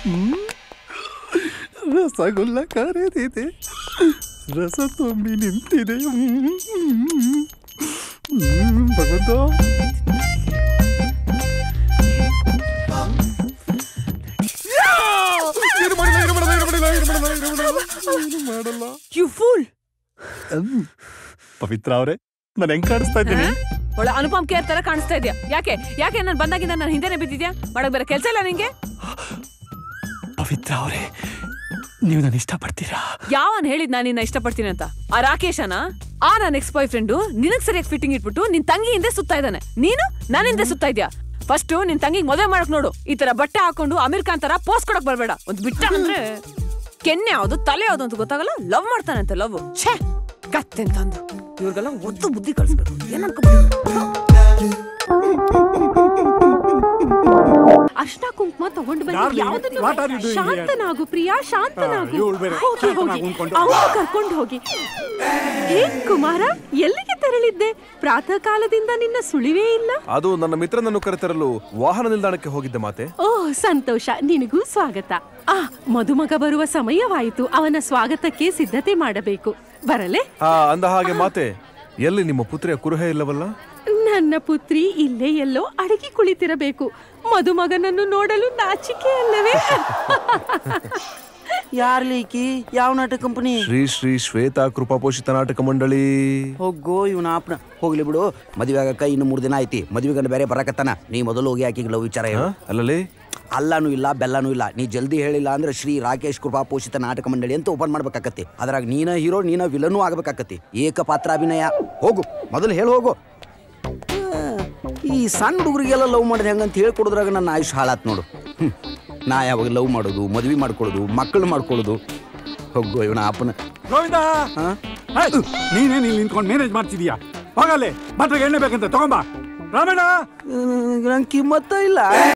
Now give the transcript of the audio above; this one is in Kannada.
ಹ್ಮ್. ರಸಗುಲ್ಲ ಕರೆದಿದೆ ರಸ ತುಂಬಿ ನಿಂತಿದೆ ಹ್ಮ್. ಹ್ಮ್, ಭಗವಂತ ಯಾ! ಏನು ಮಾಡಿಲ್ಲ, ಏನು ಮಾಡಿಲ್ಲ, ಏನು ಮಾಡಿಲ್ಲ, ಏನು ಮಾಡಿಲ್ಲ, ಏನು ಮಾಡಿಲ್ಲ, ಏನು ಮಾಡಲ್ಲ ಯು ಫೂಲ್ ಹ್ಮ್. ಪವಿತ್ರ ಅವರೇ ನಾನು ಹೆಂಗ್ ಕಾಣಿಸ್ತಾ ಇದ್ದೀನಿ ಒಳ್ಳೆ ಅನುಪಮ್ ಕೇರ್ ತರ ಕಾಣಿಸ್ತಾ ಇದ್ಯಾ ಯಾಕೆ ಯಾಕೆ ನಾನು ಬಂದಾಗಿಂದ ನಾನು ಹಿಂದೆನೆ ಬಿದ್ದಿದ್ಯಾ ಮಾಡಕ್ ಬೇರೆ ಕೆಲಸ ಇಲ್ಲ ನಿಂಗೆ ಪವಿತ್ರ ಅವರೇ ನೀವು ನಾನು ಇಷ್ಟಪಡ್ತೀರಾ ಯಾವನ್ ಹೇಳಿದ್ ನಾನು ನಿನ್ನ ಇಷ್ಟಪಡ್ತೀನಿ ಅಂತ ಆ ರಾಕೇಶನ ಆ ನನ್ನ ಎಕ್ಸ್ ಬಾಯ್ ಫ್ರೆಂಡು ನಿನಗ್ ಸರಿಯಾಗಿ ಫಿಟ್ಟಿಂಗ್ ಇಟ್ಬಿಟ್ಟು ನಿನ್ ತಂಗಿ ಹಿಂದೆ ಸುತ್ತಾ ಇದ್ದಾನೆ ನೀನು ನನ್ನ ಹಿಂದೆ ಸುತ್ತಾ ಇದ್ಯಾ ಫಸ್ಟ್ ನಿನ್ ತಂಗಿಗ್ ಮದುವೆ ಮಾಡಕ್ ನೋಡು ಈ ತರ ಬಟ್ಟೆ ಹಾಕೊಂಡು ಅಮೀರ್ ಖಾನ್ ತರ ಪೋಸ್ ಕೊಡಕ್ ಬರ್ಬೇಡ ಒಂದ್ ಬಿಟ್ಟ ಅಂದ್ರೆ ಕೆನ್ನೆ ಯಾವ್ದು ತಲೆ ಯಾವ್ದು ಅಂತ ಗೊತ್ತಾಗಲ್ಲ ಲವ್ ಮಾಡ್ತಾನಂತೆ ಲವ್ ಛೇ ಕತ್ತೆ ಅಂತಂದು ಇವ್ರಿಗೆಲ್ಲ ಒತ್ತು ಬುದ್ಧಿ ಕಳಿಸ್ಬೇಕು ಏನ್ ಅರ್ಶನ ಕುಂಕುಮ ತಗೊಂಡು ಬಂದು Darling, ಯಾವ್ದನ್ನು what are you doing here? ಶಾಂತನಾಗು ಪ್ರಿಯಾ ಶಾಂತನಾಗು ಆ, ಇವ್ಳ್ ಬೇರೆ ಹೋಗಿ ಶಾಂತನಾಗು ಹೋಗಿ ಅಂದ್ಕೊಂಡು. ಅವನು ಕರ್ಕೊಂಡು ಹೋಗಿ ಹೇ ಕುಮಾರ ಎಲ್ಲಿಗೆ ತೆರಳಿದ್ದೆ ಪ್ರಾತಃ ಕಾಲದಿಂದ ನಿನ್ನ ಸುಳಿವೇ ಇಲ್ಲ ಅದು ನನ್ನ ಮಿತ್ರನನ್ನು ಕರೆತರಲು ವಾಹನ ನಿಲ್ದಾಣಕ್ಕೆ ಹೋಗಿದ್ದೆ ಮಾತೆ ಓಹ್ ಸಂತೋಷ ನಿನಗೂ ಸ್ವಾಗತ ಆ ಮದುಮಗ ಬರುವ ಸಮಯವಾಯಿತು ಅವನ ಸ್ವಾಗತಕ್ಕೆ ಸಿದ್ಧತೆ ಮಾಡಬೇಕು ಬರಲೆ ಆ ಅಂದ ಹಾಗೆ ಮಾತೆ ಎಲ್ಲಿ ನಿಮ್ಮ ಪುತ್ರಿಯ ಕುರುಹೆ ಇಲ್ಲವಲ್ಲ ನನ್ನ ಪುತ್ರಿ ಇಲ್ಲೇ ಎಲ್ಲೋ ಅಡಗಿ ಕುಳಿತಿರಬೇಕು ಮದುಮಗನನ್ನು ನೋಡಲು ನಾಚಿಕೆ ಅಲ್ಲವೇ ಯಾರ್ಲೀಕಿ ಯಾವ ನಾಟಕ ಕಂಪನಿ ಶ್ರೀ ಶ್ರೀ ಶ್ವೇತಾ ಕೃಪಾಪೋಷಿತ ನಾಟಕ ಮಂಡಳಿ ಹೋಗೋ ಇವನ ಆಪ್ನ ಹೋಗ್ಲಿ ಬಿಡು ಮದುವೆ ಆಗಕ್ಕ ಇನ್ನು ಮೂರ್ ದಿನ ಐತಿ ಮದುವೆ ಗಂಡ ಬೇರೆ ಬರಕತ್ತಾನ ನೀ ಮೊದಲು ಹೋಗಿ ಆಕಿಗೆ ಲವ್ ವಿಚಾರ ಹೇಳು ಅಲ್ಲಲ್ಲಿ ಅಲ್ಲನೂ ಇಲ್ಲ ಬೆಲ್ಲನೂ ಇಲ್ಲ ನೀ ಜಲ್ದಿ ಹೇಳಿಲ್ಲ ಅಂದ್ರೆ ಶ್ರೀ ರಾಕೇಶ್ ಕೃಪಾ ಪೋಷಿತ ನಾಟಕ ಮಂಡಳಿ ಅಂತ ಓಪನ್ ಮಾಡ್ಬೇಕಾಕತಿ ಅದ್ರಾಗ ನೀನ ಹೀರೋ ನೀನ ವಿಲನೂ ಆಗ್ಬೇಕಾಕತಿ ಏಕಪಾತ್ರ ಅಭಿನಯ ಹೋಗು ಮೊದಲು ಹೇಳಿ ಹೋಗು ಆ, ಈ ಸಣ್ಣ ಹುಡುಗರಿಗೆಲ್ಲ ಲವ್ ಮಾಡಿದೆ ಹೆಂಗಂತ ಹೇಳ್ಕೊಡಿದ್ರಾಗ ನನ್ನ ಆಯುಷ್ ಹಾಳಾತ್ ನೋಡು ಹ್ಮ್. ನಾ ಯಾವಾಗ ಲವ್ ಮಾಡೋದು ಮದ್ವೆ ಮಾಡ್ಕೊಳ್ಳೋದು ಮಕ್ಕಳು ಮಾಡ್ಕೊಳ್ಳೋದು ಹೋಗು ಇವನ ಅಪ್ಪನ ಗೋವಿಂದ ಹಾ ಹೇ, ನೀನೇ ನೀನ್ ನಿಂತ್ಕೊಂಡು ಮ್ಯಾನೇಜ್ ಮಾಡ್ತಿದೀಯಾ ಹೋಗಲ್ಲೇ ಮತ್ತೆ ಎಣ್ಣೆ ಬೇಕಂತ ತಗೊಂಬಾ ರಾಮಣ್ಣ ನಂಗೆ ಕಿಮ್ಮತ್ತ ಇಲ್ಲ